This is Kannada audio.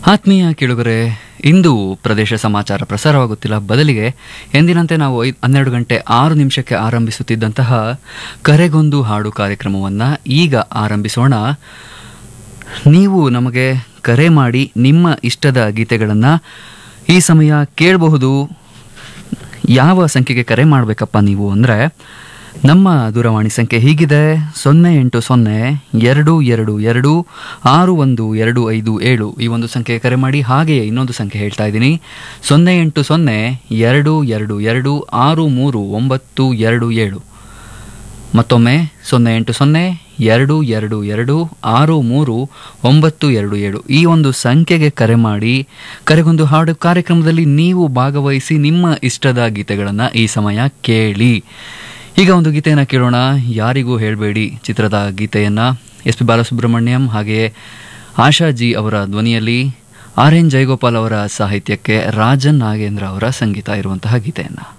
ಆತ್ಮೀಯ ಕೇಳುಗರೆ ಇಂದು ಪ್ರದೇಶ ಸಮಾಚಾರ ಪ್ರಸಾರವಾಗುತ್ತಿಲ್ಲ ಬದಲಿಗೆ ಎಂದಿನಂತೆ ನಾವು ಐ ಹನ್ನೆರಡು ಗಂಟೆ ಆರು ನಿಮಿಷಕ್ಕೆ ಆರಂಭಿಸುತ್ತಿದ್ದಂತಹ ಕರೆಗೊಂದು ಹಾಡು ಕಾರ್ಯಕ್ರಮವನ್ನು ಈಗ ಆರಂಭಿಸೋಣ ನೀವು ನಮಗೆ ಕರೆ ಮಾಡಿ ನಿಮ್ಮ ಇಷ್ಟದ ಗೀತೆಗಳನ್ನು ಈ ಸಮಯ ಕೇಳಬಹುದು ಯಾವ ಸಂಖ್ಯೆಗೆ ಕರೆ ಮಾಡಬೇಕಪ್ಪ ನೀವು ಅಂದರೆ ನಮ್ಮ ದೂರವಾಣಿ ಸಂಖ್ಯೆ ಹೀಗಿದೆ ಸೊನ್ನೆ ಎಂಟು ಸೊನ್ನೆ ಎರಡು ಎರಡು ಎರಡು ಆರು ಒಂದು ಎರಡು ಐದು ಏಳು ಈ ಒಂದು ಸಂಖ್ಯೆಗೆ ಕರೆ ಮಾಡಿ ಹಾಗೆಯೇ ಇನ್ನೊಂದು ಸಂಖ್ಯೆ ಹೇಳ್ತಾ ಇದ್ದೀನಿ ಸೊನ್ನೆ ಎಂಟು ಸೊನ್ನೆ ಎರಡು ಎರಡು ಎರಡು ಆರು ಮೂರು ಒಂಬತ್ತು ಎರಡು ಏಳು ಮತ್ತೊಮ್ಮೆ ಸೊನ್ನೆ ಎಂಟು ಸೊನ್ನೆ ಎರಡು ಎರಡು ಎರಡು ಆರು ಮೂರು ಒಂಬತ್ತು ಎರಡು ಏಳು ಈ ಒಂದು ಸಂಖ್ಯೆಗೆ ಕರೆ ಮಾಡಿ ಕರೆಗೊಂದು ಹಾಡು ಕಾರ್ಯಕ್ರಮದಲ್ಲಿ ನೀವು ಭಾಗವಹಿಸಿ ನಿಮ್ಮ ಇಷ್ಟದ ಗೀತೆಗಳನ್ನು ಈ ಸಮಯ ಕೇಳಿ ಈಗ ಒಂದು ಗೀತೆಯನ್ನು ಕೇಳೋಣ ಯಾರಿಗೂ ಹೇಳಬೇಡಿ ಚಿತ್ರದ ಗೀತೆಯನ್ನು ಎಸ್ ಪಿ ಬಾಲಸುಬ್ರಹ್ಮಣ್ಯಂ ಹಾಗೆಯೇ ಆಶಾ ಜಿ ಅವರ ಧ್ವನಿಯಲ್ಲಿ ಆರ್ ಎನ್ ಜಯಗೋಪಾಲ್ ಅವರ ಸಾಹಿತ್ಯಕ್ಕೆ ರಾಜನ್ ನಾಗೇಂದ್ರ ಅವರ ಸಂಗೀತ ಇರುವಂತಹ ಗೀತೆಯನ್ನು